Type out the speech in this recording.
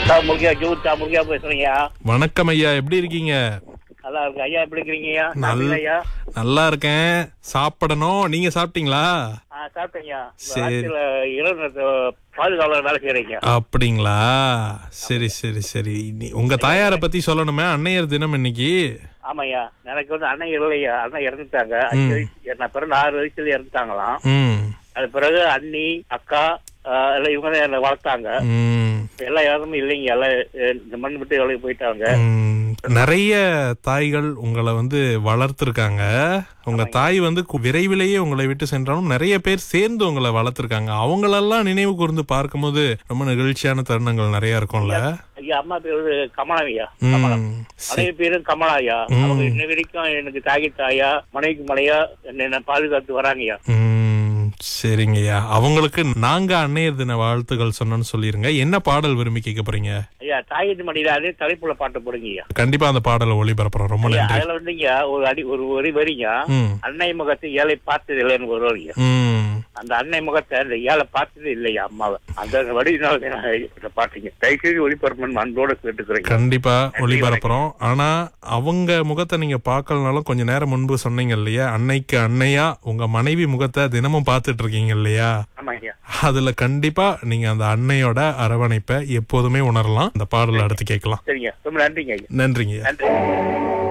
Sir முருகா ஜூர் sir முருகா பேசுறீங்க வணக்கம் ஐயா எப்படி இருக்கீங்க நல்லா இருக்கு ஐயா எப்படி இருக்கிறீங்க நல்ல- சாப்பிட்டீங்களா ஐயா நல்லா இருக்கேன் சாப்பிடணும் நீங்க சாப்பிட்டீங்களா ஆ சாப்பிட்டீங்க சரி. ஆட்சியில இளநீர் பாதுகாவலர் வேலை செய்யறீங்க அப்படிங்களா சரி சரி சரி நீ- உங்க தாயார பத்தி சொல்லணுமே அன்னையர் தினம் இன்னைக்கு ஆமாய்யா எனக்கு வந்து அண்ணன் இல்லையா அண்ணன் இறந்துட்டாங்க அஞ்சு வயசு நான் பிறகு ஆறு வயசுல இறந்துட்டாங்களாம் ம் அது பிறகு அண்ணி அக்கா ஆ, எல்லாம் இவங்க தான் என்னை வளர்த்தாங்க ம் எல்லாம் யாருமே இல்லைங்க எல்லாம் அஹ், இந்த மண் விட்டு வேலைக்கு போயிட்டாங்க ம், நிறைய தாய்கள் உங்களை வந்து வளர்த்திருக்காங்க உங்க தாய் வந்து கு- விரைவிலேயே உங்களை விட்டு சென்றாலும் நிறைய பேர் சேர்ந்து உங்களை வளர்த்திருக்காங்க அவங்களெல்லாம் நினைவு கூர்ந்து பார்க்கும்போது ரொம்ப நிகழ்ச்சியான தருணங்கள் நிறைய இருக்கும்ல ஐயா அம்மா பேர் வந்து கமலாவையா கமலா ம் சரி. மனைவி பேரும் கமலாயா ம். அவங்க இன்ன வரைக்கும் எனக்கு தாகி தாயா மனைவிக்கு மனையா என்ன பாதுகாத்து வராங்கய்யா ம், சரிங்கய்யா அவங்களுக்கு நாங்க அன்னையர் தின வாழ்த்துக்கள் சொன்னோன்னு சொல்லிருங்க என்ன பாடல் விரும்பி கேட்க போறீங்க ஐயா தாயிட்டு மடியில அதே தலைப்புல பாட்டு போடுங்கய்யா கண்டிப்பா அந்த பாடலை ஒளிபரப்புறோம் ரொம்ப ஐயா, நன்றி அதுல வந்துங்க ஒரு அடி ஒரு வரி வரிங்க ம் அன்னை முகத்தை ஏழை பார்த்தது இல்லைன்னு ஒரு வரிங்க ம் அந்த அன்னை முகத்தை அந்த ஏழை பார்த்தது இல்லையா அம்மாவை அந்த வடினால நான் இந்த பாட்டுங்க தைக்கி ஒளிபரப்பன் அன்போட கேட்டுக்கிறேன் கண்டிப்பா ஒளிபரப்புறோம் ஆனா அவங்க முகத்தை நீங்க பார்க்கலனாலும் கொஞ்ச நேரம் முன்பு சொன்னீங்க இல்லையா அன்னைக்கு அன்னையா உங்க மனைவி முகத்தை தினமும் பார்த்துட்டு இருக்கீங்க இல்லையா ஆமாங்கய்யா அதுல கண்டிப்பா நீங்க அந்த அன்னையோட அரவணைப்பை எப்போதுமே உணரலாம் அந்த பாடலை அடுத்து கேட்கலாம் சரிங்க ரொம்ப நன்றிங்க ஐயா நன்றிங்க நன்றி